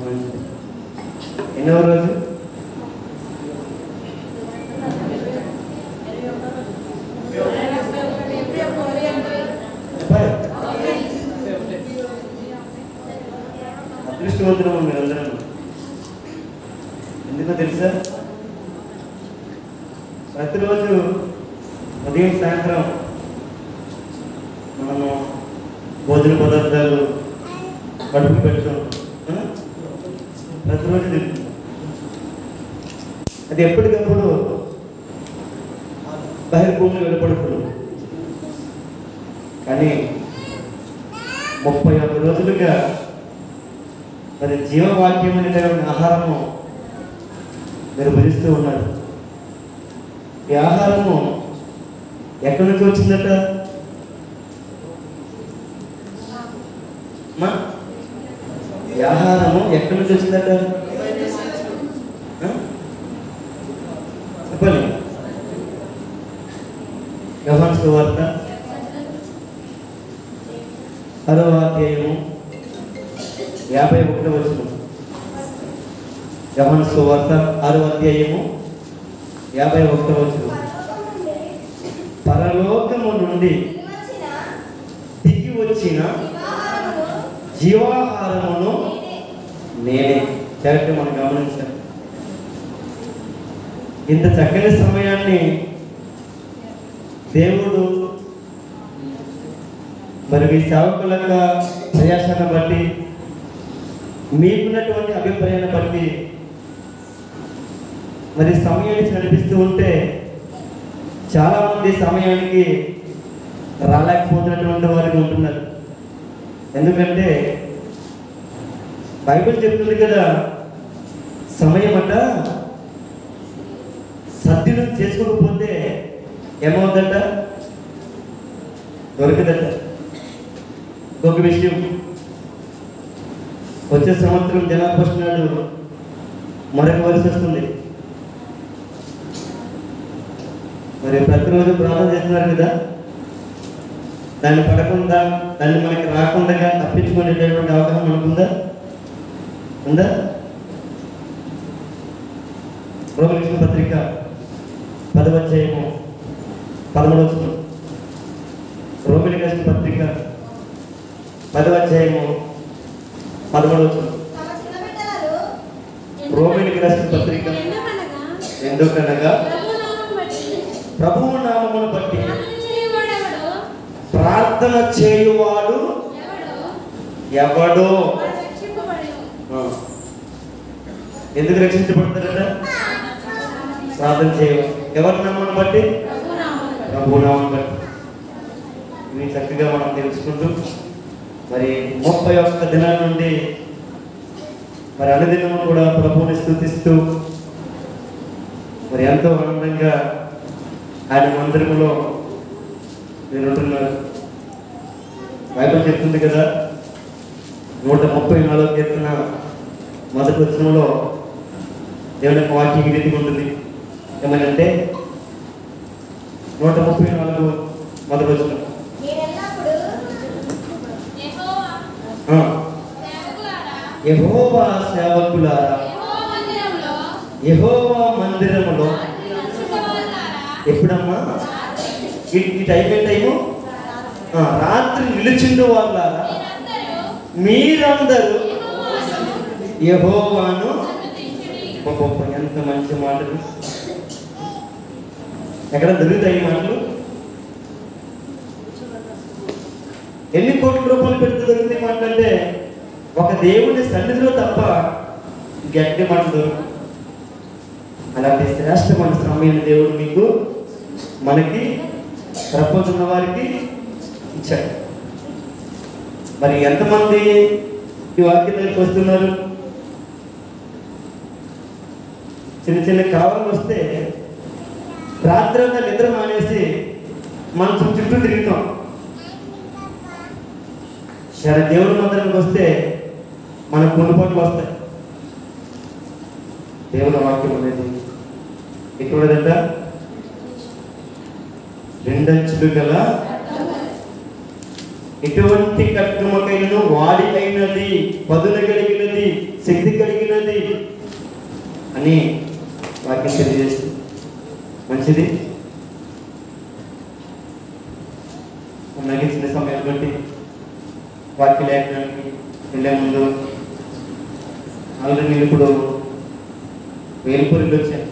మంచిది. ఎన్నో రోజు చెప్పాలి. అదృష్టవంతులము మీరందరూ ఎందుకో తెలుసా ప్రతిరోజు ఉదయం సాయంత్రం మనము భోజన పదార్థాలు కడుపు పెట్టుతాం ఆ? ప్రతిరోజు తింటాం అది ఎప్పటికప్పుడు బహిర్భూమి వెళ్ళబడుతుంది కానీ ముప్పై ఒక్క రోజులుగా మరి జీవవాక్యం అనేటువంటి ఆహారము మీరు భరిస్తూ ఉన్నారు ఈ ఆహారము ఎక్కడి నుంచి వచ్చిందట మా ఈ ఆహారము ఎక్కడి నుంచి వచ్చిందట ఆ? చెప్పండి యోహాను సువార్త పదవ అధ్యాయము యాభై ఒకటో వచ్చిన యోహాను సువార్త ఆరవ అధ్యాయము యాభై ఒకటో వచ్చిన పరలోకము నుండి దిగి వచ్చిన జీవాహారమును నేనే జాగ్రత్త మనం గమనించాలి ఇంత చక్కని సమయాన్ని దేవుడు మరి మీ సేవకుల యొక్క ప్రయాసాన్ని బట్టి మీకున్నటువంటి అభిప్రాయాన్ని బట్టి మరి సమయాన్ని నడిపిస్తూ ఉంటే చాలా మంది సమయానికి రాలేకపోతున్నటువంటి వారికి ఉంటున్నారు ఎందుకంటే బైబిల్ చెప్తుంది కదా సమయం అంట సద్వినం చేసుకోకపోతే ఏమవుతుందట దొరకదట ఇంకొక విషయం వచ్చే సంవత్సరం జనాభా ఫస్ట్ నాడు మరొక వలస వస్తుంది మరి ప్రతిరోజు ప్రార్థన చేస్తున్నారు కదా దాన్ని పడకుండా దాన్ని మనకి రాకుండా తప్పించుకునేటటువంటి అవకాశం మనకుందా ఉందా రోగలక్ష్మి పత్రిక పదవధ్యాయము పదమూడవ రోమిలి కృష్ణ పత్రిక పదవధ్యాయము పదమూడవ రోమిలికి రాసిన పత్రిక ఎందుకనగా ప్రభువు నామమును బట్టి ప్రార్థన చేయువాడు ఎవడో ఆ. ఎందుకు రక్షించబడతారట ప్రార్థన చేయ ఎవరి నామమును బట్టి ప్రభు నామం బట్టి ఇవి చక్కగా మనం తెలుసుకుంటూ మరి ముప్పై ఒక్క దినాల నుండి మరి అనుదినము కూడా ప్రభువుని స్థుతిస్తూ మరి ఎంతో ఆనందంగా ఆయన మందిరములో మీరు ఉంటున్నారు బైబిల్ చెప్తుంది కదా నూట ముప్పై నాలుగో కీర్తన మొదటి వచనంలో దేవుని యొక్క వాక్యం ఈ రీతిగా ఉంటుంది ఏమనంటే నూట ముప్పై నాలుగు మొదటి వచనం ఆ, యెహోవా సేవకులారా యెహోవా మందిరములో ఎప్పుడమ్మా ఈ ఈ టైం ఏ టైము ఆ, రాత్రి నిలిచిండు వాళ్ళారా మీరందరూ యెహోవాను గొప్ప ఎంత మంచి మాటలు ఎక్కడ దొరుకుతాయి ఈ మాటలు ఎన్ని కోట్ల రూపాయలు పెడితే దొరుకుతాయి ఈ మాటలు అంటే ఒక దేవుని సన్నిధిలో తప్ప గట్టి మాట దొరకదు అలాంటి శ్రేష్టమైన సమయం దేవుడు మీకు మనకి ప్రపంచం వారికి ఇచ్చాడు మరి ఎంతమంది ఈ వాక్యం దగ్గరికి వస్తున్నారు చిన్న చిన్న కావాలి వస్తే రాత్రంతా నిద్ర మానేసి మనం చుట్టూ చుట్టూ తిరుగుతాం సరే దేవుడి మందిరానికి వస్తే మన కొనుపాట్లు వస్తాయి దేవుని వాక్యం అనేది ఎక్కడదంట రెండంచులు గల ఎటువంటి కట్టుమకైనను వాడి అయినది పదుల కలిగినది శక్తి కలిగినది అని వాక్యం తెలియజేస్తుంది మంచిది మనకి చిన్న సమయం బట్టి వాక్య లేఖనానికి వెళ్ళే ముందు ఆల్రెడీ నేను ఇప్పుడు వేలుపూరిలో వచ్చాను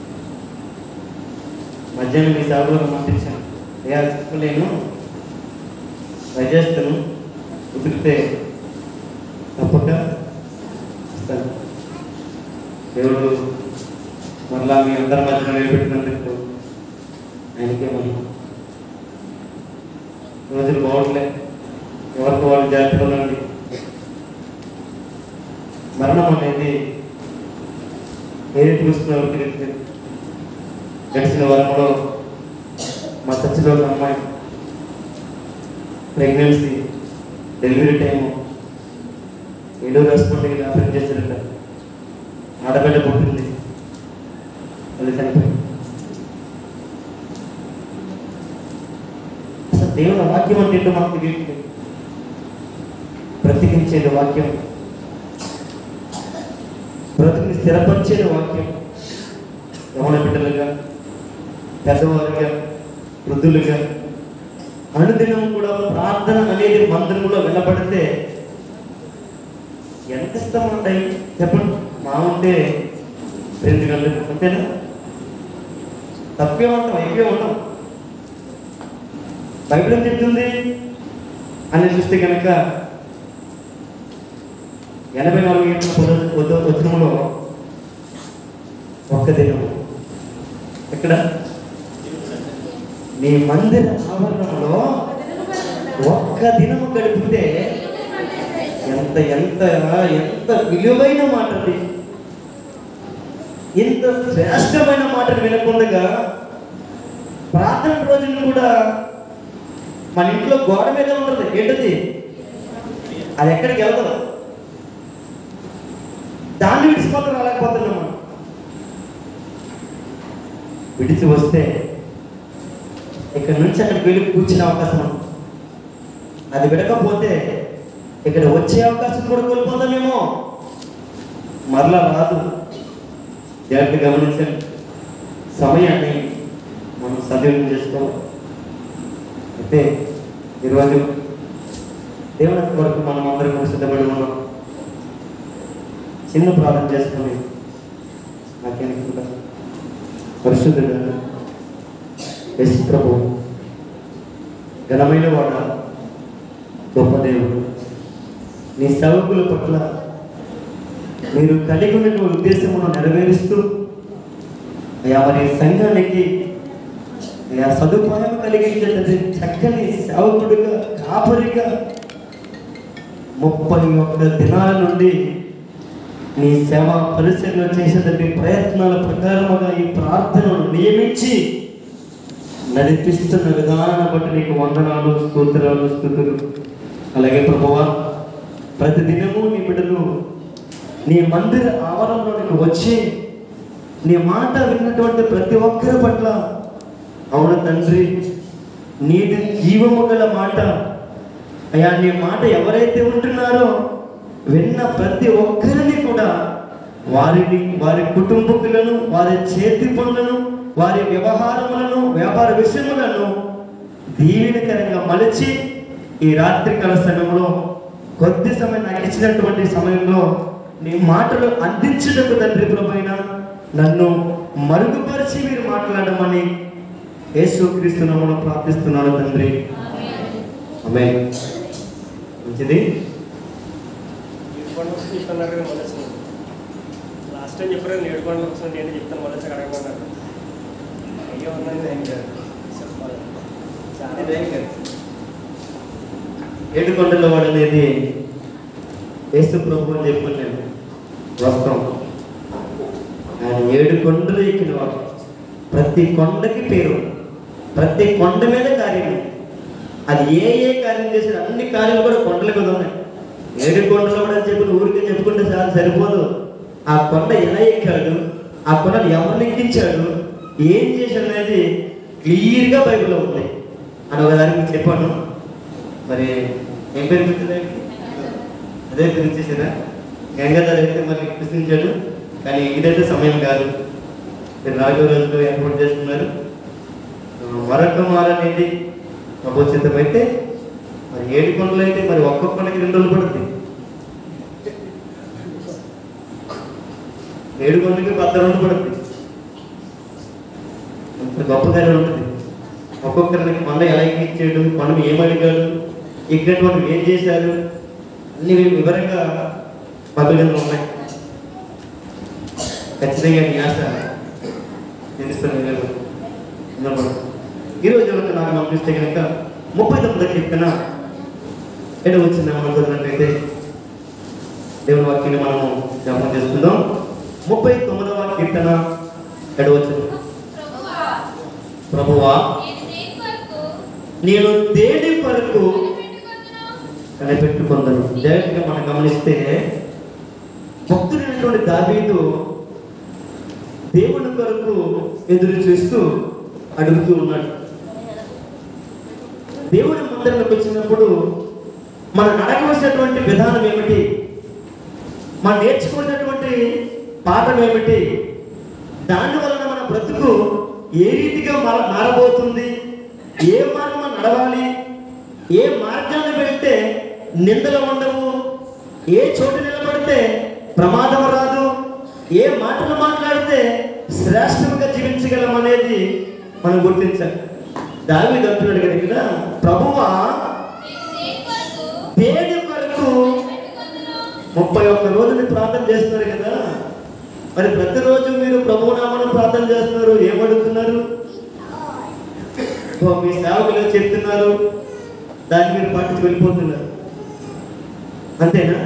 మధ్యాహ్నం మీ సేవలో పంపించాను అయ్యా చెప్పలేను ట్రై చేస్తాను కుదిరితే తప్పక ఇస్తాను దేవుడు మరలా మీ అందరి మధ్యన నిలబెట్టినందుకు ఆయనకే మనం రోజులు బాగుండలే ఎవరికి వాళ్ళు జాగ్రత్తగా ఉండండి మరణం అనేది ఏది చూస్తున్నారు తెలియట్లేదు గడిచిన వారంలో మా చర్చిలో ఒక అమ్మాయి ప్రెగ్నెన్సీ డెలివరీ టైము ఏడో హాస్పిటల్కి ఆపరేట్ చేశారట ఆడబిడ్డ పుట్టింది అది చనిపోయింది అసలు దేవుని వాక్యం అంటే ఏంటో మనకు తెలియట్లేదు బ్రతికించేది వాక్యం బ్రతికిని స్థిరపరిచేది వాక్యం యవన బిడ్డలుగా పెద్దవారుగా వృద్ధులుగా అనుదినం కూడా ప్రార్థన అనేది మందిరంలో వినపడితే ఎంత ఇష్టం ఉంటాయి చెప్పండి మా ఉంటే రెండు గంటలకు అంతేనా తప్పే ఉంటాం అయిపోయి ఉంటాం బైబిల్ ఏం చెప్తుంది అని చూస్తే కనుక ఎనభై నాలుగు ఏళ్ళ వచ్చినంలో ఒక్క దినం ఎక్కడ నీ మందిర ఆవరణంలో ఒక్క దినము గడిపితే ఎంత ఎంత ఎంత విలువైన మాట అది ఇంత శ్రేష్టమైన మాటలు వినకుండగా ప్రార్థన రోజులు కూడా మన ఇంట్లో గోడ మీద ఉంటుంది ఏంటది అది ఎక్కడికి వెళ్తాం దాన్ని విడిచిపోతే రాలేకపోతున్నాం మనం విడిచి వస్తే ఇక్కడ నుంచి అక్కడికి వెళ్ళి కూర్చునే అవకాశం ఉంది. అది విడకపోతే ఇక్కడ వచ్చే అవకాశం కూడా కోల్పోతామేమో మరలా రాదు జాగ్రత్త గమనించండి సమయాన్ని మనం సద్వినియోగం చేసుకోవాలి అయితే ఈరోజు దేవుని వరకు మనం అందరం కూడా సిద్ధపడి ఉన్నాం చిన్న ప్రార్థన చేసుకొని నాకేనుకుంటా పరిశుద్ధుడు యేసు ప్రభు ఘనమైన వాడ గొప్ప దేవుడు నీ సేవకుల పట్ల మీరు కలిగి ఉన్న ఉద్దేశమును నెరవేరుస్తూ అయ్యా మరి సంఘానికి అయ్యా సదుపాయం కలిగించేటది చక్కని సేవకుడిగా కాపరిగా ముప్పై ఒక్క దినాల నుండి నీ సేవ పరిశీలన చేసేటటువంటి ప్రయత్నాల ప్రకారముగా ఈ ప్రార్థనను నియమించి నడిపిస్తున్న విధానాన్ని బట్టి నీకు వందనాలు స్తోత్రాలు స్థుతులు అలాగే ప్రభువా ప్రతి దినము నీ బిడ్డలు నీ మందిర ఆవరణలోనికి వచ్చి నీ మాట విన్నటువంటి ప్రతి ఒక్కరి పట్ల అవును తండ్రి నీటి జీవము గల మాట అయ్యా నీ మాట ఎవరైతే ఉంటున్నారో విన్న ప్రతి ఒక్కరిని కూడా వారిని వారి కుటుంబకులను వారి చేతి పనులను వారి వ్యవహారములను వ్యాపార విషయములను దీవెనకరంగా మలిచి ఈ రాత్రికాల సమయంలో కొద్ది సమయం నాకు ఇచ్చినటువంటి సమయంలో నీ మాటలు అందించటకు తండ్రి ప్రభువైన నన్ను మరుగుపరిచి మీరు మాట్లాడమని యేసుక్రీస్తు నామములో ప్రార్థిస్తున్నాను తండ్రి ఆమె మంచిది ఏడుకొండ వస్తుంది చెప్తున్నారు కదా మళ్ళీ అసలు. లాస్ట్ టైం చెప్పారు కదా ఏడుకొండ వస్తుంది ఏంటి చెప్తాను మళ్ళీ వచ్చి అడగమన్నారు అయ్యో ఉన్నది ఏం కాదు చెప్పాలి చాలా ఏం కాదు ఏడు కొండల వాడు అనేది యేసు ప్రభు అని చెప్పుకున్నాను వాస్తవం ఆయన ఏడు కొండలు ఎక్కిన వాడు ప్రతి కొండకి పేరు ప్రతి కొండ మీద కార్యం అది ఏ ఏ కార్యం చేసిన అన్ని కార్యాలు కూడా కొండల మీద ఉన్నాయి ఏడు కొండలు కూడా అని చెప్పి ఊరికి చెప్పుకుంటే చాలా సరిపోదు ఆ కొండ ఎలా ఎక్కాడు ఆ కొండను ఎవరిని ఎక్కించాడు ఏం చేశాడు అనేది క్లియర్గా బైబిల్లో ఉంది అని ఒకదానికి మీకు చెప్పాను మరి ఏం పేరు పెట్టింది అదే పేరు ఇచ్చేసారా గంగాధర్ అయితే మళ్ళీ ప్రశ్నించాడు కానీ ఇదైతే సమయం కాదు మీరు నాలుగో రోజులు ఏర్పాటు చేసుకున్నారు ఆ, మరొక మాల అనేది అపోచితమైతే మరి ఏడు కొండలు అయితే మరి ఒక్కొక్క కొండకి రెండు రోజులు పడుతుంది ఏడు కొండలకి పద్ద రోజులు పడుతుంది అంత గొప్ప కార్యం ఉంటుంది ఒక్కొక్కరికి కొండ ఎలా ఎక్కించాడు మనం ఏమడిగాడు ఎక్కినటువంటి ఏం చేశారు అన్ని వివరంగా పదవిలో ఉన్నాయి ఖచ్చితంగా మీ ఆశ తెలుస్తుంది ఈరోజు కనుక నాకు పంపిస్తే కనుక ముప్పై తొమ్మిది కీర్తన ఎడ వచ్చింది మనం చదివినట్లయితే దేవుని వాక్యాన్ని మనము జ్ఞాపకం చేసుకుందాం ముప్పై తొమ్మిదవ కీర్తన ఎడ వచ్చింది ప్రభువా నేను దేని కొరకు కనిపెట్టుకుందను జాగ్రత్తగా మనం గమనిస్తే భక్తుడైనటువంటి దావీదు దేవుని కొరకు ఎదురు చూస్తూ అడుగుతూ ఉన్నాడు దేవుని మందిరంలోకి వచ్చినప్పుడు మనం అడగవలసినటువంటి విధానం ఏమిటి మనం నేర్చుకున్నటువంటి పాఠం ఏమిటి దాని వలన మన బ్రతుకు ఏ రీతిగా మార మారబోతుంది ఏ మార్గం నడవాలి ఏ మార్గాన్ని వెళ్తే నిందలు ఉండవు ఏ చోటు నిలబడితే ప్రమాదం రాదు ఏ మాటలు మాట్లాడితే శ్రేష్టంగా జీవించగలం అనేది మనం గుర్తించాలి దావి అంటున్నాడు కదా ఇక్కడ ప్రభువా దేని కొరకు ముప్పై ఒక్క రోజుని ప్రార్థన చేస్తున్నారు కదా మరి ప్రతిరోజు మీరు ప్రభునామను ప్రార్థన చేస్తున్నారు ఏమడుగుతున్నారు ఓ, మీ సేవకులు చెప్తున్నారు దాన్ని మీరు పాటించి వెళ్ళిపోతున్నారు అంతేనా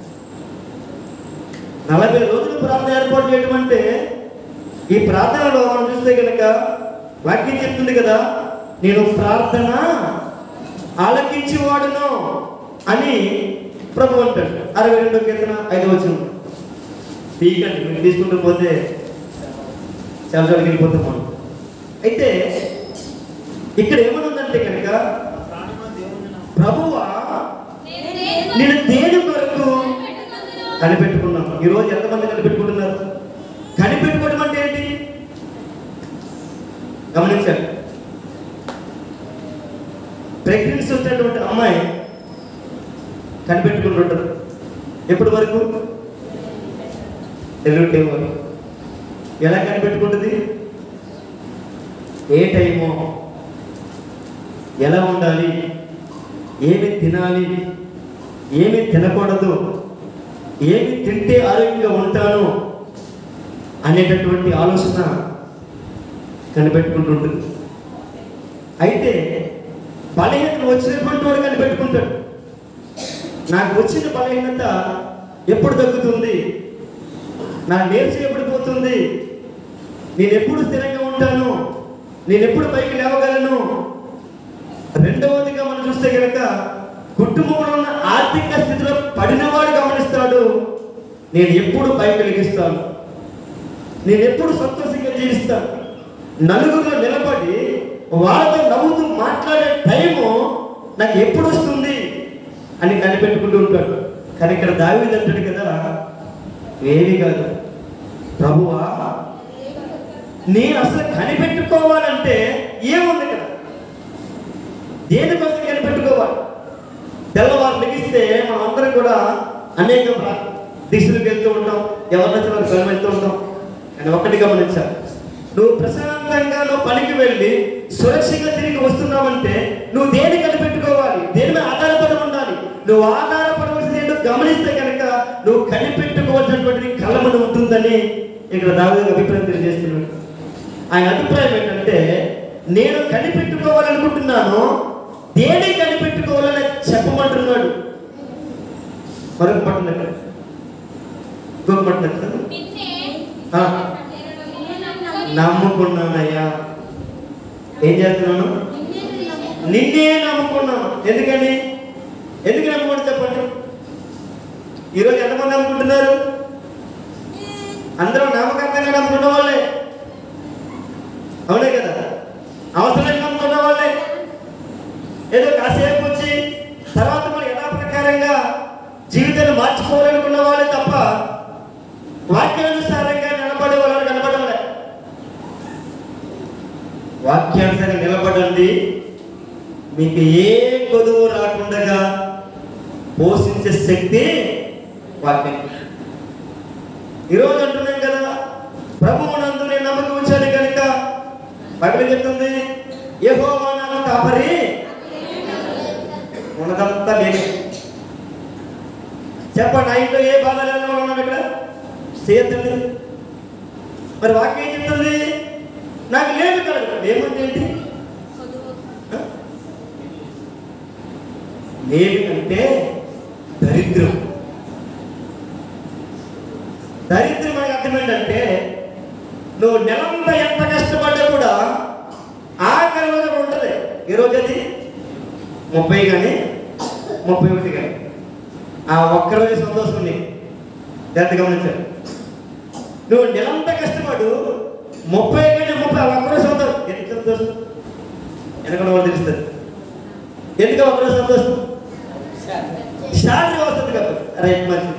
నలభై రోజులు ప్రార్థన ఏర్పాటు చేయడం అంటే ఈ ప్రార్థనలో మనం చూస్తే కనుక వాక్యం చెప్తుంది కదా నేను ప్రార్థన ఆలకించేవాడును అని ప్రభు అంటాడు అరవై రెండో కీర్తన ఐదు వచ్చిన తీయకండి మీరు తీసుకుంటూ పోతే చాలా చోట్లకి వెళ్ళిపోతాం మనం అయితే ఇక్కడ ఏమనుందంటే కనుక ప్రభువా నేను దేని కొరకు కనిపెట్టుకున్నాను ఈ రోజు ఎంతమంది కనిపెట్టుకుంటున్నారు కనిపెట్టుకోవడం అంటే ఏంటి గమనించండి ప్రెగ్నెన్సీ వచ్చినటువంటి అమ్మాయి కనిపెట్టుకుంటుంటారు ఎప్పటి వరకు డెలివరీ టైం వరకు ఎలా కనిపెట్టుకుంటుంది ఏ టైమో ఎలా ఉండాలి ఏమి తినాలి ఏమి తినకూడదు ఏమి తింటే ఆరోగ్యంగా ఉంటాను అనేటటువంటి ఆలోచన కనిపెట్టుకుంటుంటుంది అయితే బలహీనత వచ్చినటువంటి వాడు కనిపెట్టుకుంటాడు నాకు వచ్చిన బలహీనత ఎప్పుడు తగ్గుతుంది నా నేర్చి ఎప్పుడు పోతుంది నేను ఎప్పుడు స్థిరంగా ఉంటాను నేను ఎప్పుడు పైకి లేవగలను రెండవదిగా మనం చూస్తే కనుక కుటుంబంలో ఉన్న ఆర్థిక స్థితిలో పడినవాడు గమనిస్తాడు నేను ఎప్పుడు పైకి వెలిగిస్తాను నేను ఎప్పుడు సంతోషంగా జీవిస్తాను నలుగురిలో నిలబడి వాళ్ళతో నవ్వుతూ మాట్లాడే టైము నాకు ఎప్పుడు వస్తుంది అని కనిపెట్టుకుంటూ ఉంటాడు కానీ ఇక్కడ దావీదు అంటాడు కదా ఏమీ కాదు ప్రభువా నేను అసలు కనిపెట్టుకోవాలంటే ఏముంది ఇక్కడ దేనికోసం కనిపెట్టుకోవాలి తెల్లవారు లెగిస్తే మనం అందరం కూడా అనేక ప్ర- దిశలకు వెళ్తూ ఉంటాం ఎవరిన చివరికి పని వెళ్తూ ఉంటాం కానీ ఒక్కటి గమనించాలి నువ్వు ప్రశాంతంగా నువ్వు పనికి వెళ్ళి సురక్షితంగా తిరిగి వస్తున్నావంటే నువ్వు దేని కనిపెట్టుకోవాలి దేని మీద ఆధారపడి ఉండాలి నువ్వు ఆధారపడవలసింది ఏంటో గమనిస్తే కనుక నువ్వు కనిపెట్టుకోవాల్సినటువంటి కలమని ఉంటుందని ఇక్కడ దాదాపు అభిప్రాయం తెలియజేస్తున్నాడు ఆయన అభిప్రాయం ఏంటంటే నేను కనిపెట్టుకోవాలనుకుంటున్నాను దేని కనిపెట్టుకోవాలని చెప్పమంటున్నాడు మరొక పట్టణం ఎక్కడ ఇంకొక పట్టణం ఎక్కడ ఆ, నమ్ముకున్నానయ్యా ఏం చేస్తున్నాను నిన్నే నమ్ముకున్నాను ఎందుకని ఎందుకు నమ్ముకోండి చెప్పండి ఈరోజు ఎంతమంది నమ్ముకుంటున్నారు అందరూ నామకార్థంగా నమ్ముకున్న వాళ్ళే అవునే కదా అవసరం నమ్ముకున్న వాళ్ళే ఏదో కాసేపు వచ్చి తర్వాత మరి యథాప్రకారంగా జీవితాన్ని మార్చుకోవాలనుకున్న వాళ్ళే తప్ప వాక్యానుసారంగా నిలబడండి మీకు ఏ కొదువు రాకుండా పోషించే శక్తి వాక్యం ఈరోజు అంటున్నాం కదా ప్రభువు నందు నేను నమ్మకం ఉంచాను కనుక బైబిల్ చెప్తుంది యెహోవా నాన్న కాపరి ఉన్నదంతా నేను చెప్పండి నా ఇంట్లో ఏ బాధ లేకుండా ఉన్నాం ఇక్కడ చేయొద్దండి మరి వాక్యం ఏం చెప్తుంది నాకు లేదు కలగదు ఏమంటే ఏంటి ఆ? లేమి అంటే దరిద్రం దరిద్రం మనకి అర్థం ఏంటంటే నువ్వు నెలంతా ఎంత కష్టపడ్డా కూడా ఆఖరి రోజు ఒకటి ఉంటుంది ఈ రోజు అది ముప్పై కానీ ముప్పై ఒకటి కానీ ఆ ఒక్కరోజు సంతోషం నీకు జాగ్రత్త గమనించారు నువ్వు నెలంతా కష్టపడు ముప్పై కానీ ముప్పై ఆ ఒక్కరోజు సంతోషం ఎందుకు సంతోషం వెనక వాళ్ళు తెలుస్తుంది ఎందుకు ఆ ఒక్కరోజు సంతోషం శాలరీ వస్తుంది కదా రైట్ మంచిది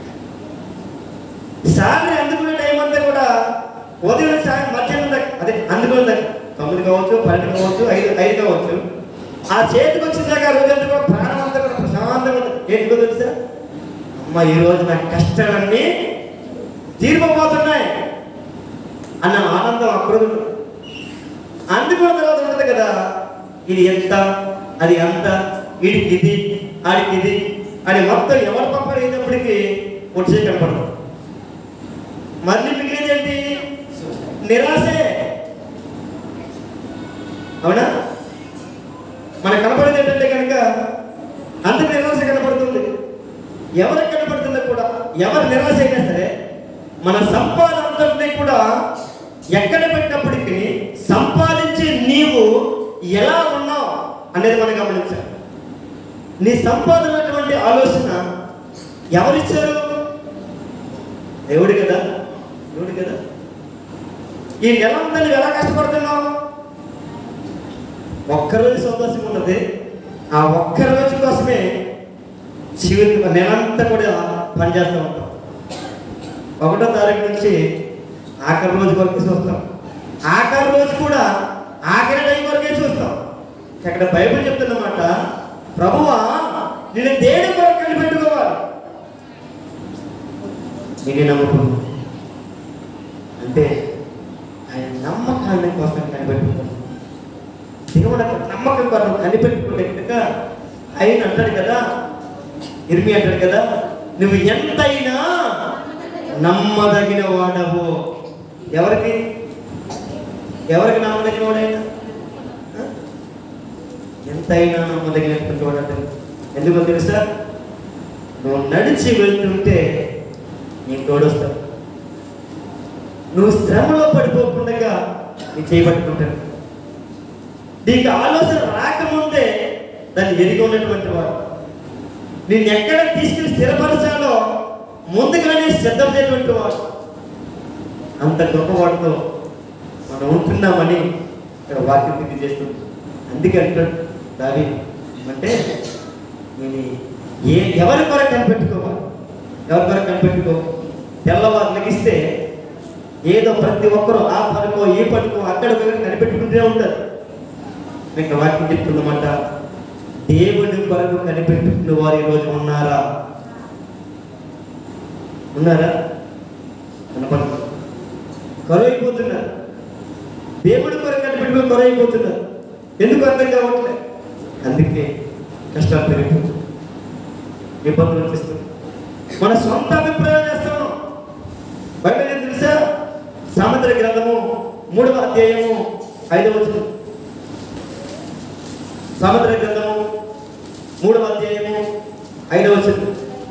శాలరీ అందుకునే టైం అంతా కూడా ఉదయం సాయం మధ్యాహ్నం దాకా అదే అందుకునే దాకా తొమ్మిది కావచ్చు పన్నెండు కావచ్చు ఐదు ఐదు కావచ్చు ఆ చేతికి వచ్చిన దాకా ఆ రోజంతా కూడా ప్రాణం అంతా కూడా ప్రశాంతంగా ఉంటుంది ఏంటికో తెలుసా అమ్మ ఈ రోజు నా కష్టాలన్నీ తీరిపోతున్నాయి అన్న ఆనందం అప్పుడు అందుకున్న తర్వాత ఉంటుంది కదా ఇది ఎంత అది ఎంత వీడికి ఇది ఆడికి ఇది అని మొత్తం ఎవరి పక్కన అయినప్పటికీ వచ్చే కనపడదు మళ్ళీ మిగిలింది ఏంటి నిరాశే అవునా మనకు కనపడేది ఏంటంటే కనుక అందరి నిరాశ కనపడుతుంది ఎవరికి కనపడుతుందో కూడా ఎవరు నిరాశ అయినా సరే మన సంపాదన అంతటినీ కూడా ఎక్కడ పెట్టినప్పటికీ సంపాదించే నీవు ఎలా ఉన్నావు అనేది మనం గమనించాలి నీ సంపాదన అటువంటి ఆలోచన ఎవరిచ్చారు దేవుడు కదా దేవుడు కదా ఈ నెలంతా నువ్వు ఎలా కష్టపడుతున్నావు ఒక్కరోజు సంతోషం ఉన్నది ఆ ఒక్క రోజు కోసమే జీవితం నెలంతా కూడా పనిచేస్తూ ఉంటాం ఒకటో తారీఖు నుంచి ఆఖరి రోజు వరకు చూస్తాం ఆఖరి రోజు కూడా ఆఖరి టైం వరకే చూస్తాం ఇక్కడ బైబిల్ చెప్తున్నమాట ప్రభువా నేను దేని కొరకు కనిపెట్టుకోవాలి నేనే నమ్ముకున్నాను అంటే ఆయన నమ్మకాన్ని కోసం కనిపెట్టుకున్నాను దేవుడు అక్కడ నమ్మకం కోసం కనిపెట్టుకుంటే కనుక ఆయన అంటాడు కదా ఇర్మి అంటాడు కదా నువ్వు ఎంతైనా నమ్మదగిన వాడవు ఎవరికి ఎవరికి నమ్మదగిన వాడైనా ఆ? ఎంతైనా నమ్మదగినటువంటి వాడు అంటాడు ఎందుకో తెలుసా నువ్వు నడిచి వెళ్తుంటే నీకు తోడొస్తాడు నువ్వు శ్రమలో పడిపోకుండా నీ చేయబట్టుకుంటాడు నీకు ఆలోచన రాకముందే దాన్ని ఎరిగి ఉన్నటువంటి వాడు నిన్ను ఎక్కడ తీసుకెళ్ళి స్థిరపరచాలో ముందుగానే సిద్ధం చేయటువంటి వాడు అంత గొప్పవాడితో మనం ఉంటున్నామని ఇక్కడ వాక్యం తెలియజేస్తుంది అందుకే అంటాడు దావి అంటే నేను ఏ ఎవరి కొరకు కనిపెట్టుకోవాలి ఎవరి కొరకు కనిపెట్టుకో తెల్లవారు లెగిస్తే ఏదో ప్రతి ఒక్కరూ ఆ పనికో ఈ పనికో అక్కడ కనిపెట్టుకుంటూనే ఉంటారు ఇక్కడ వాక్యం చెప్తున్నమాట దేవుని కొరకు కనిపెట్టుకున్న వారు ఈరోజు ఉన్నారా ఉన్నారా కనపడదు కరువైపోతున్నారు దేవుడి కొరకు కనిపెట్టుకుని కరువైపోతున్నారు ఎందుకు అర్థం కావట్లే అందుకే కష్టాలు పెరిగిపోతుంది ఇబ్బందులు వచ్చేస్తుంది మన సొంత అభిప్రాయం చేస్తాము బైబిల్ ఏం తెలుసా సామెతల గ్రంథము మూడవ అధ్యాయము ఐదవ వచనం సామెతల గ్రంథము మూడవ అధ్యాయము ఐదవ వచనం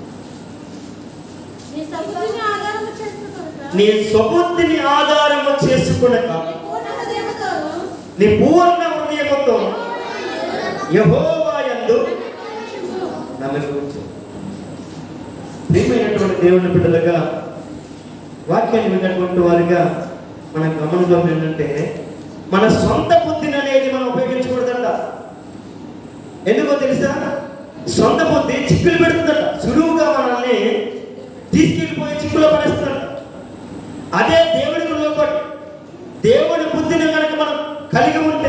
నీ సబ్సిడీని ఆధారం చేసుకొనుక. నీ స్వబుద్ధిని ఆధారము చేసుకునక నీ పూర్ణ హృదయముతోను నీ పూర్ణ హృదయముతో యహోవా యందు నమ్మకం ఉంచు. ప్రియమైనటువంటి దేవుని బిడ్డలుగా వాక్యాన్ని విన్నటువంటి వారిగా మన గమనించడం ఏంటంటే మన సొంత బుద్ధిని అనేది మనం ఉపయోగించకూడదంట ఎందుకో తెలుసా సొంత బుద్ధి చిక్కులు పెడుతుందట సులువుగా మనల్ని తీసుకెళ్ళిపోయి చిక్కులో పడేస్తుందట అదే దేవుడికి లోపడి దేవుడి బుద్ధిని కనుక మనం కలిగి ఉంటే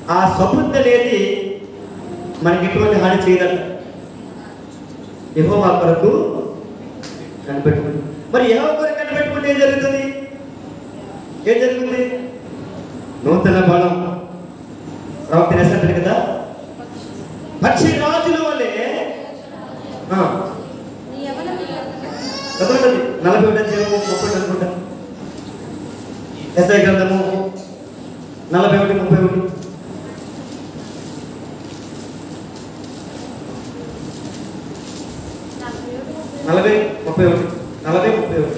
ఆ సబుద్ధి అనేది మనకి ఎటువంటి హాని చేయదంట యెహోవా కొరకు కనిపెట్టుకుంది మరి యెహోవా కొరకు కనిపెట్టుకుంటే ఏం జరుగుతుంది ఏం జరుగుతుంది నూతన బలం ప్రవక్త రాసినట్టు కదా పక్షి రాజుల వల్లే ఆ, నీ యవ్వనము చదవండి నలభై ఒకటి అధ్యాయము ముప్పై ఒకటి అనుకుంటా ఎస్ఐ గ్రంథము నలభై ఒకటి ముప్పై ఒకటి నలభై ముప్పై ఒకటి నలభై ముప్పై ఒకటి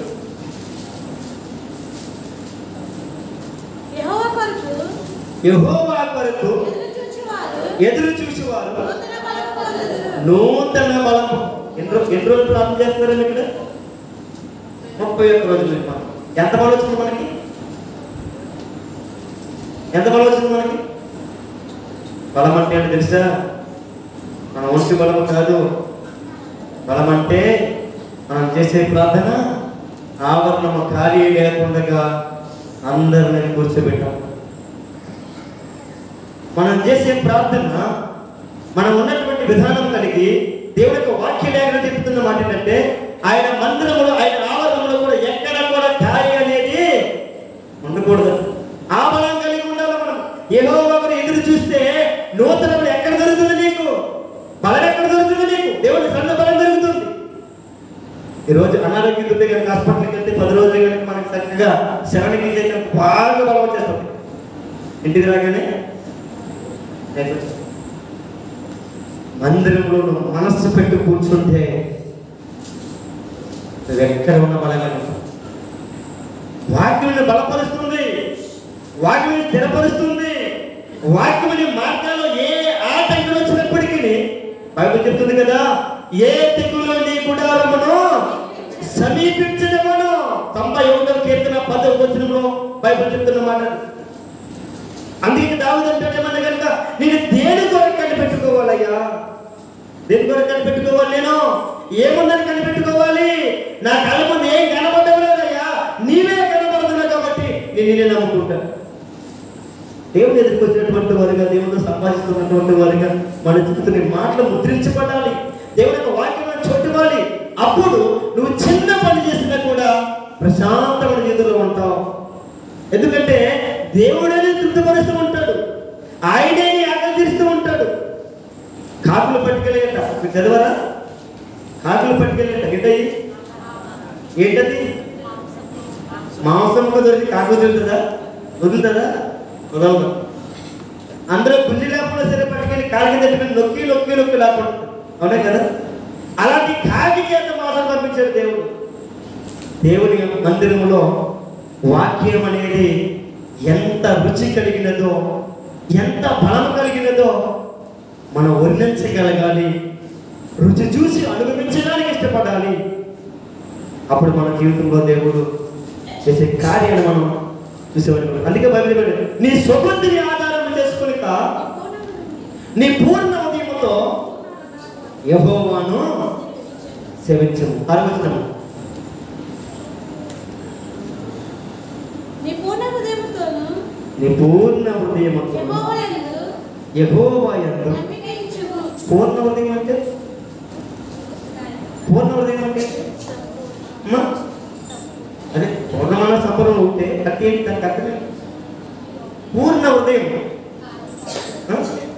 యెహోవా కొరకు యెహోవా కొరకు ఎదురు చూచువారు ఎదురు చూసేవారు నూతన బలము పొందుదురు. నూతన బలం ఎన్ని రో- ఎన్ని రోజులు ప్రార్థన చేస్తున్నారండి ఇక్కడ ముప్పై ఒక్క రోజులు నిర్మాణం. ఎంత బలం వచ్చింది మనకి ఎంత బలం వచ్చింది మనకి బలం అంటే ఏంటో తెలుసా మన ఒంటి బలం కాదు బలం అంటే మనం చేసే ప్రార్థన ఆవరణము ఖాళీ లేకుండా అందరిని కూర్చోబెట్టాం మనం చేసే ప్రార్థన మనం ఉన్నటువంటి విధానం కలిగి దేవుడి యొక్క వాక్య లేఖనం చెప్తున్న మాట ఏంటంటే ఆయన మందిరములో ఆయన ఆవరణంలో కూడా ఎక్కడ కూడా ఖాళీ అనేది ఉండకూడదు ఆ బలం కలిగి ఉండాలి మనం ఏదో ఒకరు ఎదురు చూస్తే నూతన బలం ఎక్కడ దొరుకుతుంది నీకు బలం ఎక్కడ దొరుకుతుంది నీకు దేవుడి సన్న బలం దొరుకుతుంది ఈరోజు అనారోగ్యం ఉంటే కనుక హాస్పిటల్కి వెళ్తే పది రోజులు కనుక మనకి చక్కగా శరణకి చేయడం బాగా బలం వచ్చేస్తుంది ఇంటికి రాగానే లేకపోతే మందిరంలో నువ్వు మనస్సు పెట్టి కూర్చుంటే నువ్వు ఎక్కడ ఉన్న బలంగా ఉంటావు. వాక్యం బలపరుస్తుంది వాక్యం స్థిరపరుస్తుంది వాక్యం మార్గాల్లో ఏ ఆటంకం వచ్చినప్పటికీ బైబిల్ చెప్తుంది కదా ఏ తెగులు నీ గుడారమును సమీపించడమును తొంభై ఒకటో కీర్తన పదవ వచనంలో బైబిల్ చెప్తున్న మాట అందుకే దావుడు అంటాడేమన్నా కనుక నేను దేని కొరకు కనిపెట్టుకోవాలయ్యా దేని కొరకు కనిపెట్టుకోవాలి నేను ఏముందని కనిపెట్టుకోవాలి నా కళ్ళ ముందు ఏం కనబడడం లేదయ్యా నీవే కనబడుతున్నావు కాబట్టి నేను నేనే నమ్ముకుంటాను దేవుడు ఎదుర్కొచ్చినటువంటి వారుగా దేవుడు సంపాదిస్తున్నటువంటి వారుగా మన చుట్టూ మాటలు ముద్రించబడాలి దేవుడి యొక్క వాక్యం చోటువాలి అప్పుడు నువ్వు చిన్న పని చేసినా కూడా ప్రశాంతమైన జీవితంలో ఉంటావు ఎందుకంటే దేవుడే తృప్తిపరుస్తూ ఉంటాడు ఆయనే నీ ఆకలి తీరుస్తూ ఉంటాడు కాకులు పట్టుకెళ్ళేట మీరు చదవరా కాకులు పట్టుకెళ్ళేట ఏంటది ఏంటది మాంసంగా దొరికి కాకు వదులుతుందా వదులుతుందా వదలదు అందరూ గుండె లేకుండా సరే పట్టుకెళ్ళి కాకి తట్టుకుని నొక్కి నొక్కి నొక్కి లేకుండా అవునా కదా అలాంటి కాకి చేత మాసం పంపించాడు దేవుడు దేవుని మందిరంలో వాక్యం అనేది ఎంత రుచి కలిగినదో ఎంత బలం కలిగినదో మనం వర్ణించగలగాలి రుచి చూసి అనుభవించడానికి ఇష్టపడాలి అప్పుడు మన జీవితంలో దేవుడు చేసే కార్యాన్ని మనం చూసేవాడు అందుకే బైబిల్ పెట్టాడు నీ స్వబుద్ధిని ఆధారం చేసుకుని నీ పూర్ణ ఉదయముతో యహోవాను సేవించము ఆరంభించము నీ పూర్ణ హృదయముతోను నీ పూర్ణ హృదయముతో యెహోవాయందు యహోవా యందు నమ్మిక ఉంచుము. పూర్ణ హృదయం అంటే పూర్ణ హృదయం అంటే అమ్మా అదే పూర్ణమైన సంబరం ఉంటే కత్తి ఏంటి దానికి అర్థమే పూర్ణ హృదయం ఆ?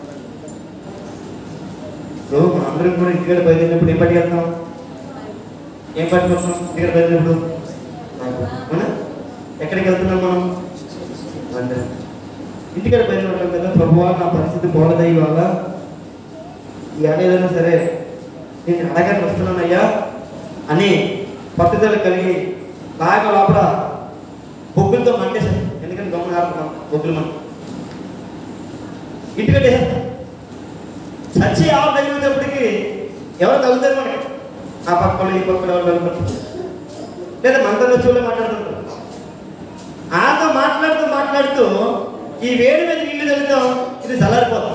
సో అందరం కూడా ఇంటికాడ బయలుదేరినప్పుడు ఏం పట్టుకెళ్తాం ఏం పట్టుకొస్తాం ఇంటికాడ బయలుదేరినప్పుడు అవునా ఎక్కడికి వెళ్తున్నాం మనం అందరం ఇంటికాడ బయలుదేరుతాం కదా ప్రభువా నా పరిస్థితి పోలదా ఇవాళ ఈ ఏదైనా సరే నేను అడగానే వస్తున్నానయ్యా అని పట్టుదల కలిగి బాగా లోపల బొగ్గులతో మంటేశాను ఎందుకంటే గమనం ఆడుతున్నాం బొగ్గులు మనం ఇంటికంటే చచ్చి ఆవు తగిలినప్పటికీ ఎవరు తగ్గుతారు మనకి ఆ పక్క వాళ్ళు ఈ పక్క వాళ్ళు వెళ్తారు లేదా మనతో వచ్చి వాళ్ళు మాట్లాడుతుంటారు ఆతో మాట్లాడుతూ మాట్లాడుతూ ఈ వేడి మీద నీళ్లు తగ్గుతాం ఇది చల్లారిపోతాం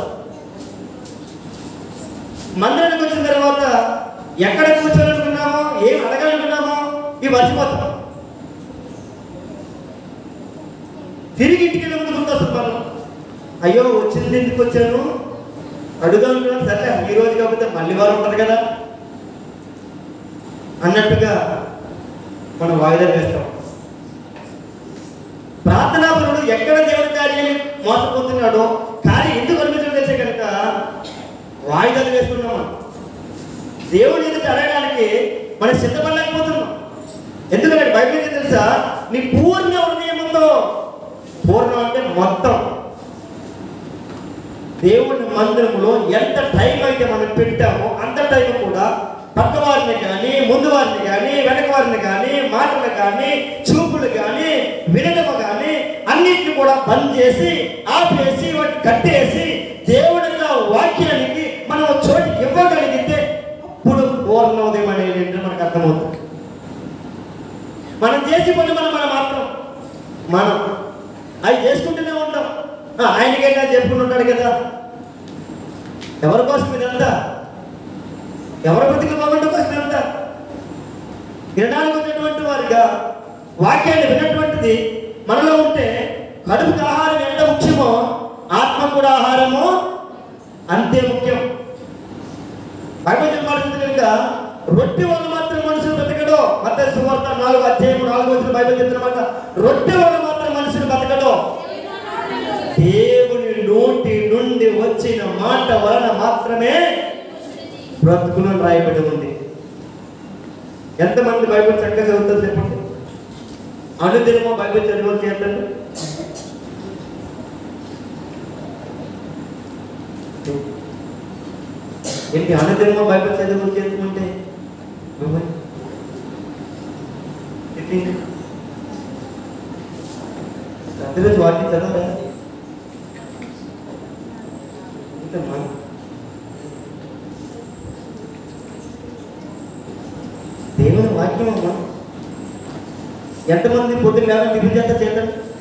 మందిరానికి వచ్చిన తర్వాత ఎక్కడ కూర్చోాలనుకున్నామో ఏం అడగాలనుకున్నామో ఇవి మర్చిపోతాం తిరిగి ఇంటికి వెళ్ళే ముందు గుర్తొస్తుంది మనం అయ్యో వచ్చింది ఎందుకు వచ్చాను అడుగుదాం కదా సరే ఈ రోజు కాకపోతే మళ్ళీ వారం ఉంటుంది కదా అన్నట్టుగా మనం వాయిదా వేస్తాం ప్రార్థనాపరుడు ఎక్కడ దేవుడి కార్యాలు మోసపోతున్నాడో కార్యం ఎందుకు అనిపించడం తెలిసే కనుక వాయిదాలు వేస్తున్నాం మనం. దేవుని ఎదుట అడగడానికి మనం సిద్ధపడలేకపోతున్నాం ఎందుకంటే బైబిల్ ఏం తెలుసా నీ పూర్ణ హృదయంతో పూర్ణం అంటే మొత్తం దేవుని మందిరంలో ఎంత టైం అయితే మనం పెట్టామో అంత టైం కూడా పక్క వారిని కానీ ముందు వారిని కానీ వెనక వారిని కానీ మాటలు కానీ చూపులు కానీ వినడము కానీ అన్నిటిని కూడా బంద్ చేసి ఆపేసి వాటిని కట్టేసి దేవుడి యొక్క వాక్యానికి మనం చోటు ఇవ్వగలిగితే అప్పుడు పూర్ణోదయం అనేది ఏంటో మనకు అర్థమవుతుంది మనం చేసి పని మనం మనం మాత్రం మనం అవి చేసుకుంటూనే ఉంటాం ఆ, ఆయనకైనా చెప్పుకుని ఉంటాడు కదా ఎవరి కోసం ఇదంతా ఎవరి బతికి బాగుండే కోసం ఇదంతా వినడానికి వచ్చినటువంటి వారిగా వాక్యాన్ని విన్నటువంటిది మనలో ఉంటే కడుపుకి ఆహారం ఎంత ముఖ్యమో ఆత్మ కూడా ఆహారము అంతే ముఖ్యం బైబిల్ చెప్పాల్సింది కనుక రొట్టె వల్ల మాత్రం మనుషులు బతకడు మత సువార్త నాలుగు అధ్యాయం నాలుగు వచ్చిన బైబిల్ చెప్తున్నమాట రొట్టె వల్ల మాత్రం మనుషులు బతకడు దేవుని నోటి నుండి వచ్చిన మాట వలన మాత్రమే బ్రతుకును రాయబడి ఉంది ఎంతమంది బైబిల్ చక్కగా చదువుతారు చెప్పండి అనుదినమో బైబిల్ చదివి చేతండి ఏంటి అనుదినమో బైబిల్ చదివి చేతుకుంటే ప్రతిరోజు వాటిని చదవరా ఇంతమ్మా దేవుని వాక్యం అమ్మా ఎంతమంది పొద్దున్న లేక టిఫిన్ చేస్తా చేద్దాం